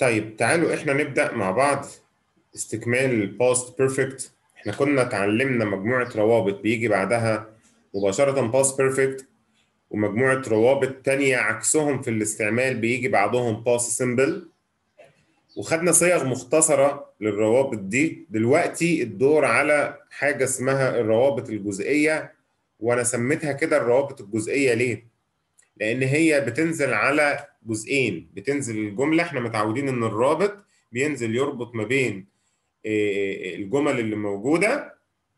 طيب تعالوا احنا نبدأ مع بعض استكمال الباست بيرفكت احنا كنا اتعلمنا مجموعة روابط بيجي بعدها مباشرة باست بيرفكت ومجموعة روابط تانية عكسهم في الاستعمال بيجي بعدهم باست سيمبل وخدنا صيغ مختصرة للروابط دي دلوقتي الدور على حاجة اسمها الروابط الجزئية وانا سميتها كده الروابط الجزئية ليه؟ لان هي بتنزل على جزئين بتنزل الجمله احنا متعودين ان الرابط بينزل يربط ما بين الجمل اللي موجوده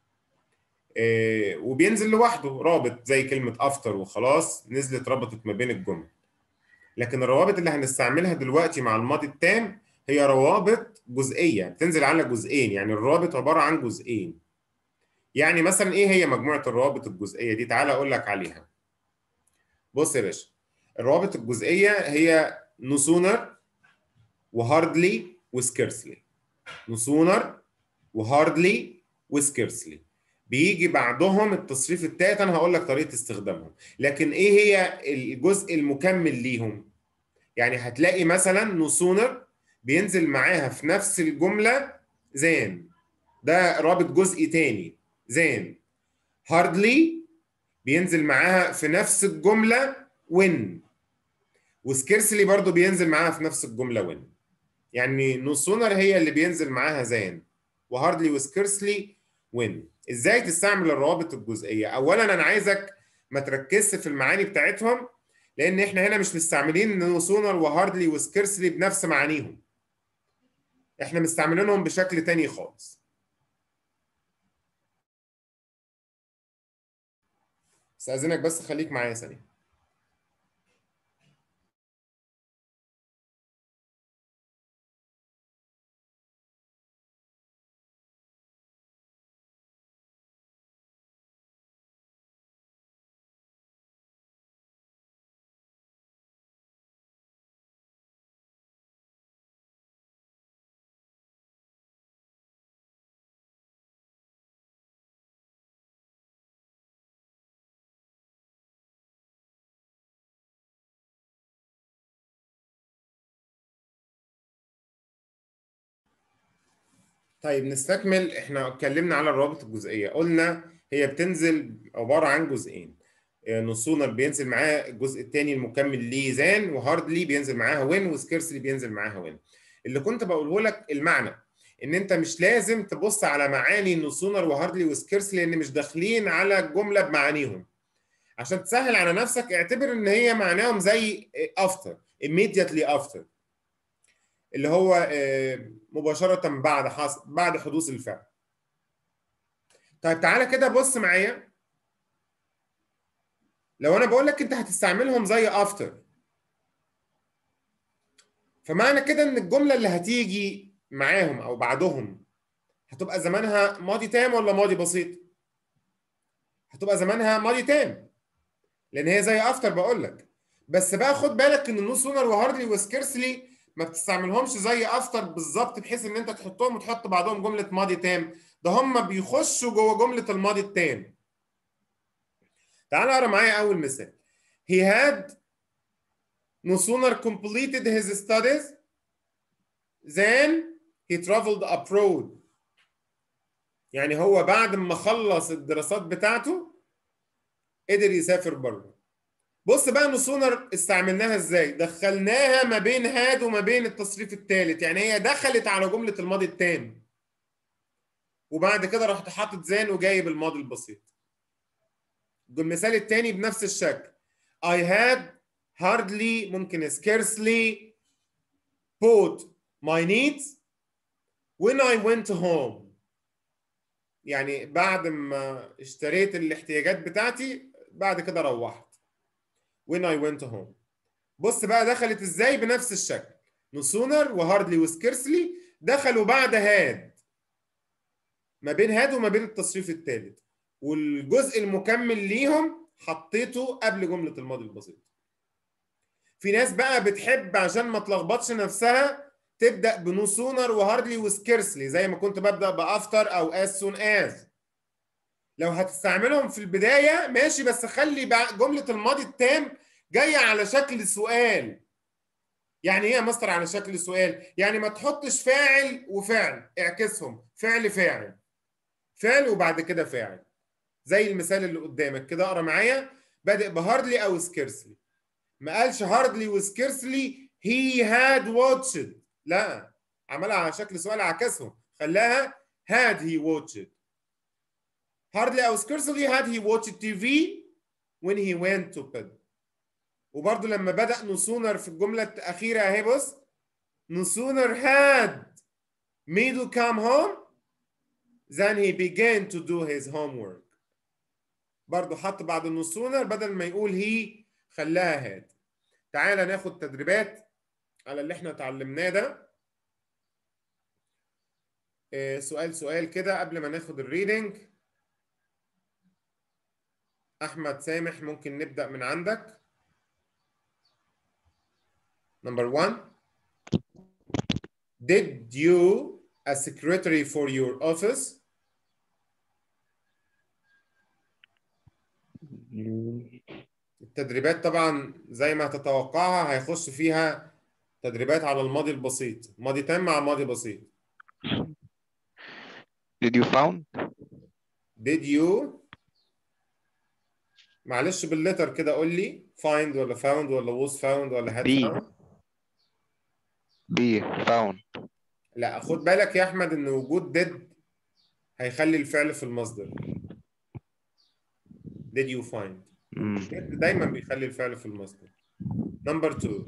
وبينزل لوحده رابط زي كلمه افتر وخلاص نزلت ربطت ما بين الجمل لكن الروابط اللي هنستعملها دلوقتي مع الماضي التام هي روابط جزئيه بتنزل على جزئين يعني الرابط عباره عن جزئين يعني مثلا ايه هي مجموعه الروابط الجزئيه دي تعالى اقول لك عليها بص يا باشا الروابط الجزئيه هي نسونر وهاردلي وسكيرسلي نسونر وهاردلي وسكيرسلي بيجي بعدهم التصريف التالت انا هقول لك طريقه استخدامهم لكن ايه هي الجزء المكمل ليهم يعني هتلاقي مثلا نسونر بينزل معاها في نفس الجمله زان ده رابط جزئي تاني زان هاردلي بينزل معاها في نفس الجمله وين وسكيرسلي برضو بينزل معاها في نفس الجمله وين يعني نوسونر هي اللي بينزل معاها زان وهاردلي وسكيرسلي وين ازاي تستعمل الروابط الجزئيه اولا انا عايزك ما تركزش في المعاني بتاعتهم لان احنا هنا مش مستعملين نوسونر وهاردلي وسكيرسلي بنفس معانيهم احنا مستعملينهم بشكل تاني خالص استاذنك بس خليك معايا ثانيه طيب نستكمل احنا اتكلمنا على الروابط الجزئيه قلنا هي بتنزل عباره عن جزئين نصونر بينزل معاه الجزء الثاني المكمل ليه زان وهاردلي بينزل معاها وين وسكيرسلي بينزل معاها وين اللي كنت بقوله لك المعنى ان انت مش لازم تبص على معاني نصونر وهاردلي وسكيرسلي لان مش داخلين على الجمله بمعانيهم عشان تسهل على نفسك اعتبر ان هي معناهم زي افتر immediately after اللي هو مباشرة بعد حص... بعد حدوث الفعل. طيب تعالى كده بص معايا لو انا بقول لك انت هتستعملهم زي افتر فمعنى كده ان الجملة اللي هتيجي معاهم او بعدهم هتبقى زمانها ماضي تام ولا ماضي بسيط؟ هتبقى زمانها ماضي تام لان هي زي افتر بقول لك بس بقى خد بالك ان نو سونر وهاردلي وسكيرسلي ما بتستعملهمش زي افتر بالظبط بحيث ان انت تحطهم وتحط بعدهم جمله ماضي تام ده هم بيخشوا جوه جمله الماضي التام تعال اقرا معايا اول مثال he had no sooner completed his studies than he traveled abroad يعني هو بعد ما خلص الدراسات بتاعته قدر يسافر بره بص بقى نسونر استعملناها ازاي دخلناها ما بين هاد وما بين التصريف الثالث يعني هي دخلت على جمله الماضي التام وبعد كده رحت حاطط زان وجايب الماضي البسيط المثال الثاني بنفس الشكل I had hardly ممكن scarcely bought my needs when I went home يعني بعد ما اشتريت الاحتياجات بتاعتي بعد كده روحت when I went home بص بقى دخلت ازاي بنفس الشكل نسونر وهاردلي وسكيرسلي دخلوا بعد هاد ما بين هاد وما بين التصريف الثالث والجزء المكمل ليهم حطيته قبل جملة الماضي البسيط في ناس بقى بتحب عشان ما تلخبطش نفسها تبدأ بنو سونر وهاردلي وسكيرسلي زي ما كنت ببدأ بأفتر أو as soon as لو هتستعملهم في البداية ماشي بس خلي بقى جملة الماضي التام جاية على شكل سؤال يعني ايه يا مستر على شكل سؤال يعني ما تحطش فاعل وفعل اعكسهم فعل فاعل فعل وبعد كده فاعل زي المثال اللي قدامك كده اقرا معايا بادئ بهاردلي او سكيرسلي ما قالش هاردلي وسكيرسلي هي هاد واتشد لا عملها على شكل سؤال عكسهم خلاها had he watched hardly او scarcely had he watched TV when he went to bed وبرضه لما بدأ no sooner في الجملة الأخيرة أهي بص no sooner had Mido come home than he began to do his homework برضه حط بعد no sooner بدل ما يقول he خلاها had تعالى ناخد تدريبات على اللي احنا اتعلمناه ده آه، سؤال سؤال كده قبل ما ناخد الريدنج احمد سامح ممكن نبدا من عندك نمبر 1 did you a secretary for your office التدريبات طبعا زي ما هتتوقعها هيخش فيها تدريبات على الماضي البسيط ماضي تام مع ماضي بسيط Did you found? did you معلش باللتر كده قول لي find ولا found ولا was found ولا had B. found B. Found. لا خد بالك يا احمد ان وجود did هيخلي الفعل في المصدر did you find Mm. did دايما بيخلي الفعل في المصدر نمبر 2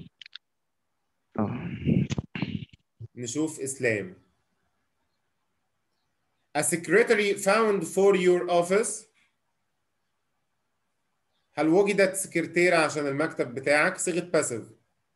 Oh. نشوف اسلام a secretary found for your office هل وجدت سكرتيرة عشان المكتب بتاعك صيغة باسيف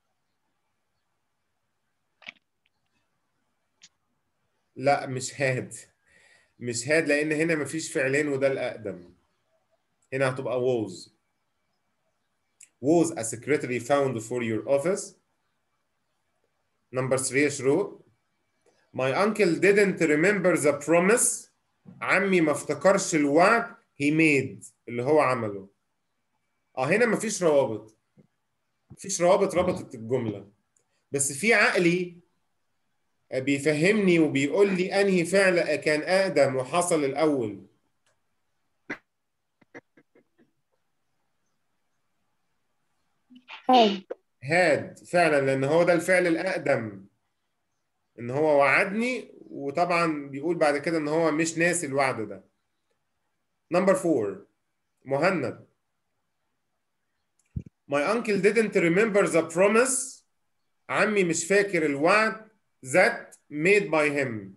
لا مش هاد مش هاد لان هنا مفيش فعلين وده الاقدم هنا هتبقى was was a secretary found for your office number 3 يا شروق my uncle didn't remember the promise عمي ما افتكرش الوعد he made اللي هو عمله اه هنا مفيش روابط مفيش روابط ربطت الجملة بس في عقلي بيفهمني وبيقول لي انهي فعل كان اقدم وحصل الاول had هاد فعلا لان هو ده الفعل الاقدم ان هو وعدني وطبعا بيقول بعد كده ان هو مش ناسي الوعد ده نمبر 4 مهند My uncle didn't remember the promise عمي مش فاكر الوعد that made by him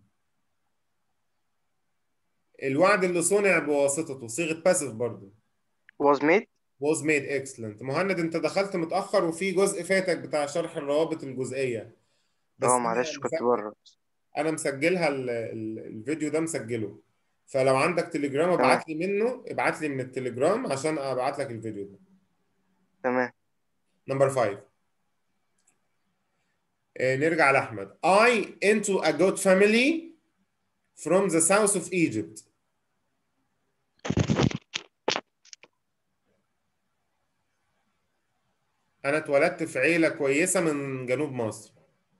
الوعد اللي صنع بواسطته صيغة باسيف برضو was made was made excellent مهند انت دخلت متأخر وفي جزء فاتك بتاع شرح الروابط الجزئية بس اه أنا معلش كنت مسجل- بره انا مسجلها ال- ال- الفيديو ده مسجله فلو عندك تليجرام تمام. ابعت لي منه ابعت لي من التليجرام عشان ابعت لك الفيديو ده تمام نمبر 5 نرجع لأحمد I into a good family from the south of Egypt أنا اتولدت في عيلة كويسة من جنوب مصر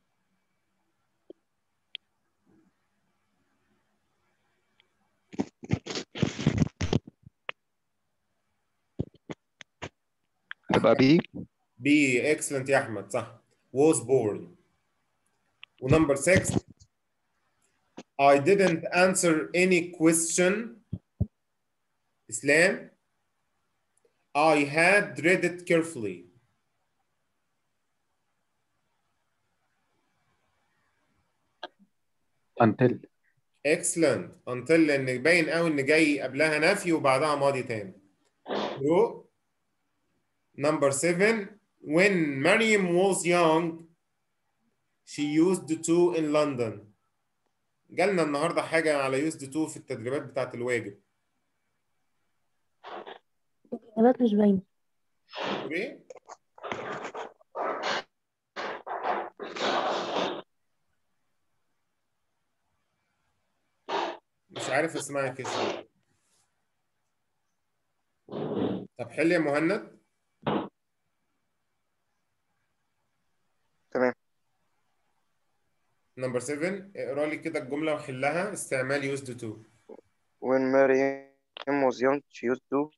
تبقى B. بي excellent يا أحمد صح was born ونمبر 6 I didn't answer any question إسلام I had read it carefully until excellent until لان باين قوي ان جاي قبلها نفي وبعدها ماضي تاني رو number seven when Mariam was young she used to in London جالنا النهارده حاجه على used to في التدريبات بتاعت الواجب الإجابات مش باينة ايه مش عارف اسمعك اسمه طب حل يا مهند تمام نمبر 7 اقرا لي كده الجمله وحلها استعمال used to when Miriam was young she used to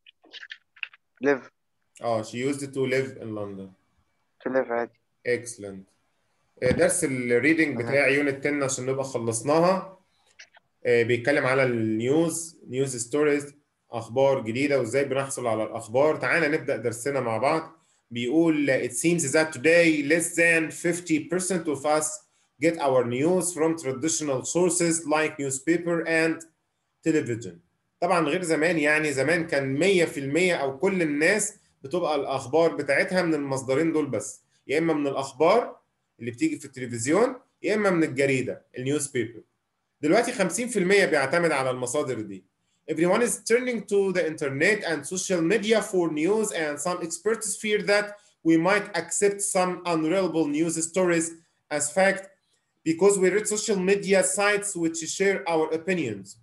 live اه she used to live in London to live عادي excellent آه، درس الريدنج تمام. بتاع يونت 10 عشان نبقى خلصناها آه، بيتكلم على النيوز نيوز ستوريز اخبار جديده وازاي بنحصل على الاخبار تعالى نبدا درسنا مع بعض بيقول it seems that today less than 50% of us get our news from traditional sources like newspaper and television طبعا غير زمان يعني زمان كان 100% او كل الناس بتبقى الاخبار بتاعتها من المصدرين دول بس يا اما من الاخبار اللي بتيجي في التلفزيون يا اما من الجريده النيوز بيبر دلوقتي 50% بيعتمد على المصادر دي Everyone is turning to the internet and social media for news and some experts fear that we might accept some unreliable news stories as fact because we read social media sites which share our opinions.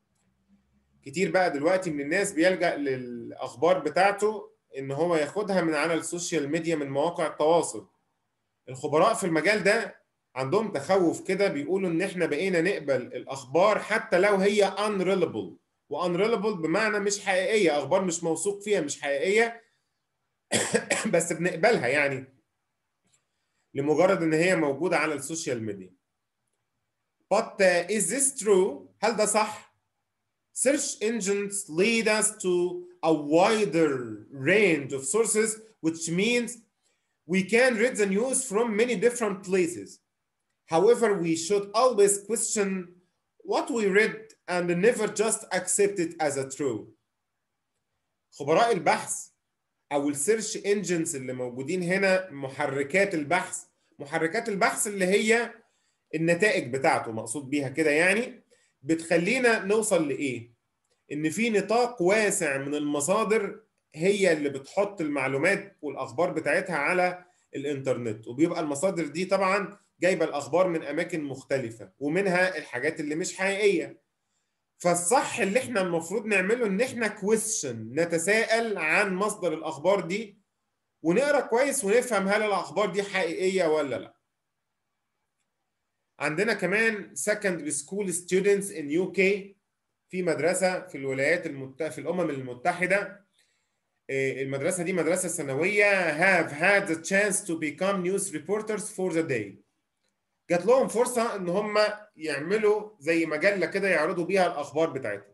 كتير بقى دلوقتي من الناس بيلجأ للأخبار بتاعته إن هو ياخدها من على السوشيال ميديا من مواقع التواصل. الخبراء في المجال ده عندهم تخوف كده بيقولوا إن إحنا بقينا نقبل الأخبار حتى لو هي unreliable وunreliable بمعنى مش حقيقية أخبار مش موثوق فيها مش حقيقية بس بنقبلها يعني لمجرد إن هي موجودة على السوشيال ميديا. But uh, is this true؟ هل ده صح؟ Search engines lead us to a wider range of sources, which means we can read the news from many different places. However, we should always question what we read and never just accept it as a true. خبراء البحث او السيرش انجنز اللي موجودين هنا محركات البحث محركات البحث اللي هي النتائج بتاعته مقصود بيها كده يعني بتخلينا نوصل لايه ان في نطاق واسع من المصادر هي اللي بتحط المعلومات والاخبار بتاعتها على الانترنت وبيبقى المصادر دي طبعا جايبه الاخبار من اماكن مختلفه ومنها الحاجات اللي مش حقيقيه فالصح اللي احنا المفروض نعمله ان احنا كويستشن نتساءل عن مصدر الاخبار دي ونقرا كويس ونفهم هل الاخبار دي حقيقيه ولا لا عندنا كمان secondary school students in UK في مدرسة في الولايات المت... في الأمم المتحدة إيه، المدرسة دي مدرسة ثانوية have had the chance to become news reporters for the day جات لهم فرصة إن هم يعملوا زي مجلة كده يعرضوا بيها الأخبار بتاعتهم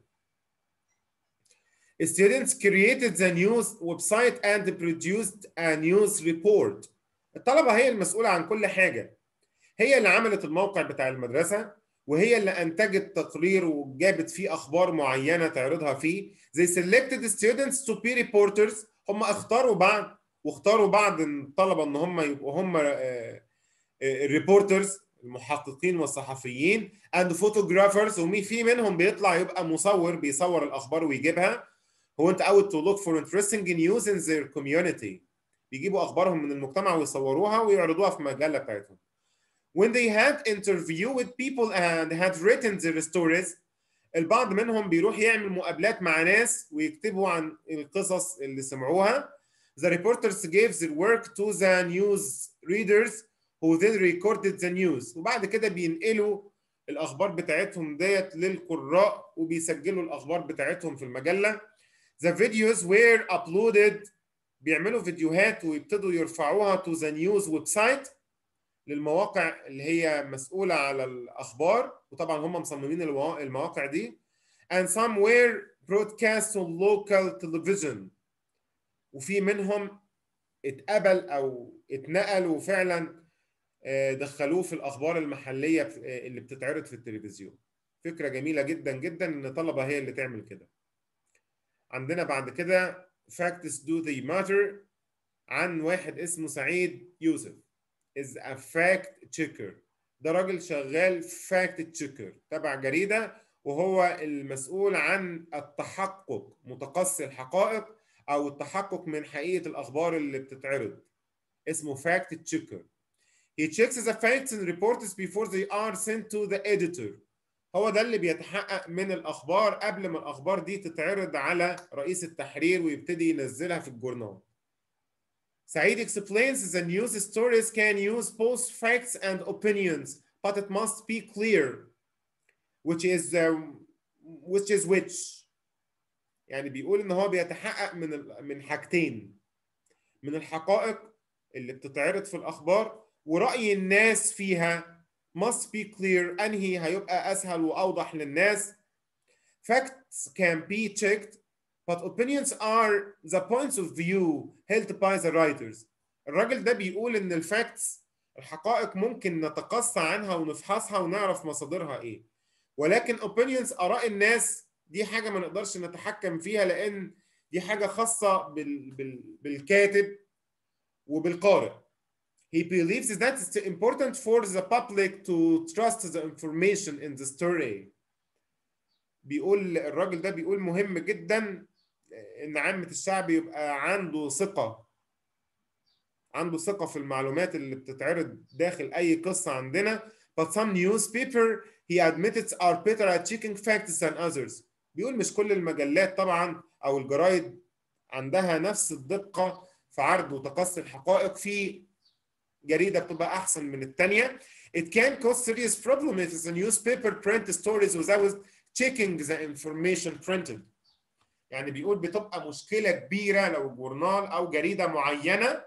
Students created the news website and produced a news report الطلبة هي المسؤولة عن كل حاجة هي اللي عملت الموقع بتاع المدرسة وهي اللي أنتجت تقرير وجابت فيه أخبار معينة تعرضها فيه They selected students to be reporters هم اختاروا بعض واختاروا بعض الطلبة إن هم يبقوا هم الريبورترز المحققين والصحفيين and photographers ومين في منهم بيطلع يبقى مصور بيصور الأخبار ويجيبها هو أنت out to look for interesting news in their community بيجيبوا أخبارهم من المجتمع ويصوروها ويعرضوها في مجلة بتاعتهم when they had interview with people and had written their stories البعض منهم بيروح يعمل مقابلات مع ناس ويكتبوا عن القصص اللي سمعوها the reporters gave their work to the news readers who then recorded the news وبعد كده بينقلوا الأخبار بتاعتهم ديت للقراء وبيسجلوا الأخبار بتاعتهم في المجلة the videos were uploaded بيعملوا فيديوهات ويبتدوا يرفعوها to the news website للمواقع اللي هي مسؤولة على الأخبار وطبعا هم مصممين الموا- المواقع دي and some were broadcast on local television وفي منهم اتقبل أو اتنقل وفعلا آه، دخلوه في الأخبار المحلية في- آه، اللي بتتعرض في التلفزيون فكرة جميلة جدا جدا إن طلبة هي اللي تعمل كده عندنا بعد كده facts do they matter عن واحد اسمه سعيد يوسف is a fact checker ده راجل شغال fact checker تبع جريدة وهو المسؤول عن التحقق متقصي الحقائق أو التحقق من حقيقة الأخبار اللي بتتعرض اسمه fact checker he checks the facts and reports before they are sent to the editor هو ده اللي بيتحقق من الأخبار قبل ما الأخبار دي تتعرض على رئيس التحرير ويبتدي ينزلها في الجورنال Said explains the news stories can use both facts and opinions, but it must be clear which is um, which is which يعني بيقول ان هو بيتحقق من ال- من حاجتين من الحقائق اللي بتتعرض في الاخبار ورأي الناس فيها must be clear انهي هيبقى اسهل واوضح للناس facts can be checked but opinions are the points of view held by the writers الراجل ده بيقول ان الفاكتس الحقائق ممكن نتقصى عنها ونفحصها ونعرف مصادرها ايه ولكن opinions اراء الناس دي حاجه ما نقدرش نتحكم فيها لان دي حاجه خاصه بال... بال... بالكاتب وبالقارئ He believes that it's important for the public to trust the information in the story. بيقول الراجل ده بيقول مهم جدا ان عامة الشعب يبقى عنده ثقة عنده ثقة في المعلومات اللي بتتعرض داخل أي قصة عندنا but some newspaper he admits are better at checking facts than others بيقول مش كل المجلات طبعا أو الجرايد عندها نفس الدقة في عرض وتقصي الحقائق في جريدة بتبقى أحسن من التانية It can cause serious problem if the newspaper print stories without checking the information printed يعني بيقول بتبقى مشكلة كبيرة لو جورنال أو جريدة معينة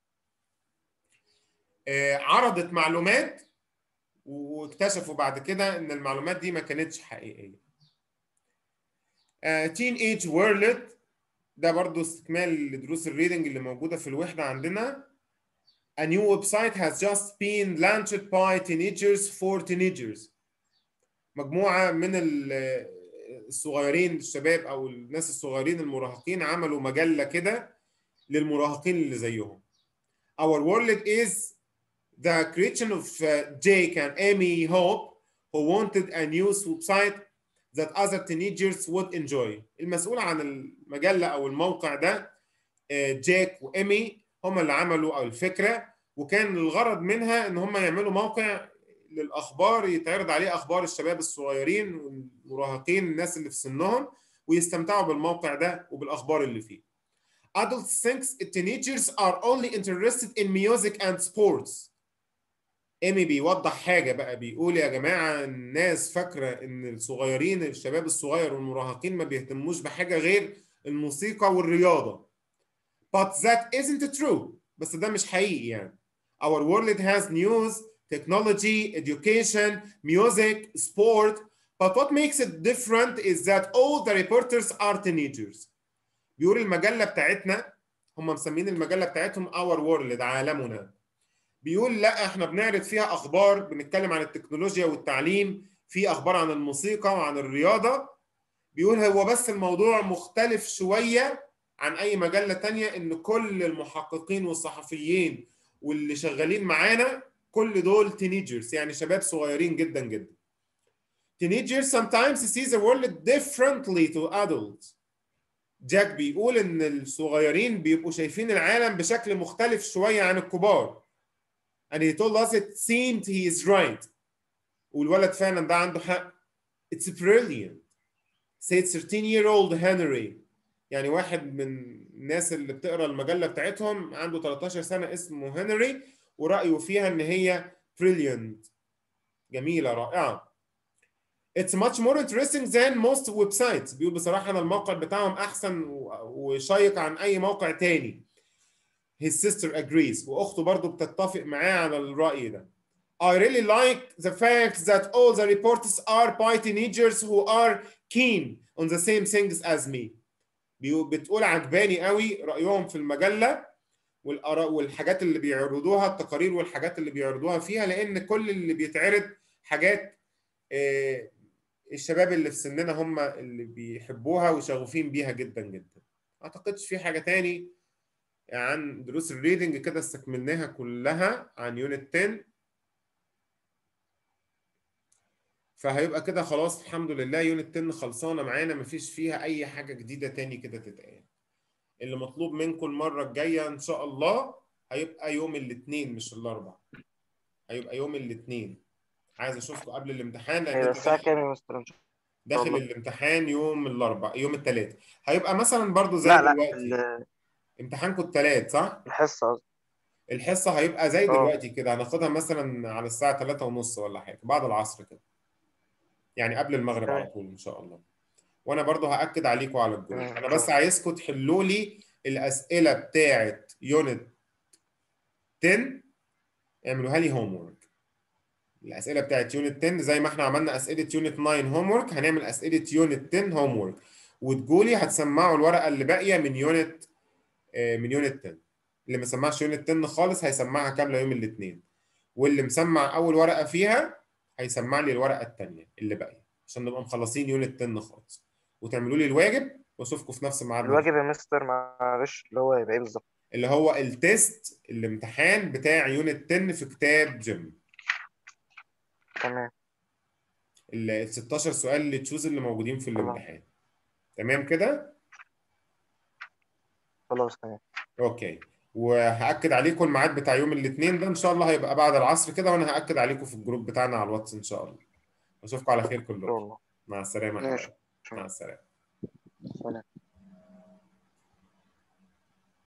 آه، عرضت معلومات واكتشفوا بعد كده ان المعلومات دي ما كانتش حقيقيه. تين ايج وورلد ده برضو استكمال لدروس الريدنج اللي موجوده في الوحده عندنا. A new website has just been launched by teenagers for teenagers. مجموعه من ال- الصغيرين الشباب او الناس الصغيرين المراهقين عملوا مجله كده للمراهقين اللي زيهم. Our world is the creation of uh, Jake and Amy Hope who wanted a news website that other teenagers would enjoy. المسؤول عن المجلة أو الموقع ده آه، جاك وإيمي هم اللي عملوا أو الفكرة وكان الغرض منها إن هم يعملوا موقع للأخبار يتعرض عليه أخبار الشباب الصغيرين والمراهقين الناس اللي في سنهم ويستمتعوا بالموقع ده وبالأخبار اللي فيه. Adults think teenagers are only interested in music and sports. ايمي بيوضح حاجه بقى بيقول يا جماعه الناس فاكره ان الصغيرين الشباب الصغير والمراهقين ما بيهتموش بحاجه غير الموسيقى والرياضه but that isn't true بس ده مش حقيقي يعني our world has news technology education music sport but what makes it different is that all the reporters are teenagers بيقول المجله بتاعتنا هم مسمين المجله بتاعتهم our world عالمنا بيقول لا احنا بنعرض فيها اخبار بنتكلم عن التكنولوجيا والتعليم في اخبار عن الموسيقى وعن الرياضه بيقول هو بس الموضوع مختلف شويه عن اي مجله تانية ان كل المحققين والصحفيين واللي شغالين معانا كل دول تينيجرز يعني شباب صغيرين جدا جدا teenagers sometimes see the world differently to adults جاك بيقول ان الصغيرين بيبقوا شايفين العالم بشكل مختلف شويه عن الكبار and he told us it seemed he is right والولد فعلا ده عنده حق it's brilliant said 13 year old Henry يعني واحد من الناس اللي بتقرا المجله بتاعتهم عنده 13 سنه اسمه هنري ورايه فيها ان هي brilliant جميله رائعه It's much more interesting than most websites بيقول بصراحه انا الموقع بتاعهم احسن و- وشيق عن اي موقع تاني his sister agrees واخته برضو بتتفق معاه على الرأي ده I really like the fact that all the reports are by teenagers who are keen on the same things as me بيقول- بتقول عجباني قوي رأيهم في المجلة والآراء والحاجات اللي بيعرضوها التقارير والحاجات اللي بيعرضوها فيها لأن كل اللي بيتعرض حاجات آه، الشباب اللي في سننا هم اللي بيحبوها وشغوفين بيها جدا جدا أعتقدش في حاجة تاني عن دروس الريدنج كده استكملناها كلها عن يونت 10 فهيبقى كده خلاص الحمد لله يونت 10 خلصانه معانا مفيش فيها اي حاجه جديده تاني كده تتقال اللي مطلوب منكم المره الجايه ان شاء الله هيبقى يوم الاثنين مش الاربع هيبقى يوم الاثنين عايز اشوفكم قبل الامتحان لان هيبقى انت الساعة داخل- كام يا مستر إن شاء داخل الله. الامتحان يوم الاربع يوم الثلاث هيبقى مثلا برضو زي لا لا دلوقتي ال- امتحانكم التلات صح؟ الحصة قصدي الحصة هيبقى زي اه. دلوقتي كده هناخدها مثلا على الساعة 3 ونص ولا حاجة بعد العصر كده يعني قبل المغرب على تمام. طول إن شاء الله وأنا برضو هأكد عليكم على الجروب تمام. أنا بس عايزكم تحلوا لي الأسئلة بتاعة يونت 10 اعملوها لي هوم ورك الأسئلة بتاعة يونت 10 زي ما احنا عملنا أسئلة يونت 9 هوم ورك هنعمل أسئلة يونت 10 هوم ورك وتقولي هتسمعوا الورقة اللي باقية من يونت آه، من يونت 10 اللي ما سمعش يونت 10 خالص هيسمعها كامله يوم الاثنين واللي مسمع اول ورقه فيها هيسمع لي الورقه الثانيه اللي باقيه عشان نبقى مخلصين يونت 10 خالص وتعملوا لي الواجب واشوفكم في نفس الميعاد الواجب يا مستر معلش اللي هو يبقى ايه بالظبط اللي هو التيست الامتحان بتاع يونت 10 في كتاب جيم تمام ال 16 سؤال اللي تشوز اللي موجودين في تمام. الامتحان تمام كده خلاص تمام اوكي وهاكد عليكم الميعاد بتاع يوم الاثنين ده ان شاء الله هيبقى بعد العصر كده وانا هاكد عليكم في الجروب بتاعنا على الواتس ان شاء الله اشوفكم على خير ان شاء كلكم الله مع السلامه يا ماشي. حبايبي. مع السلامه سلام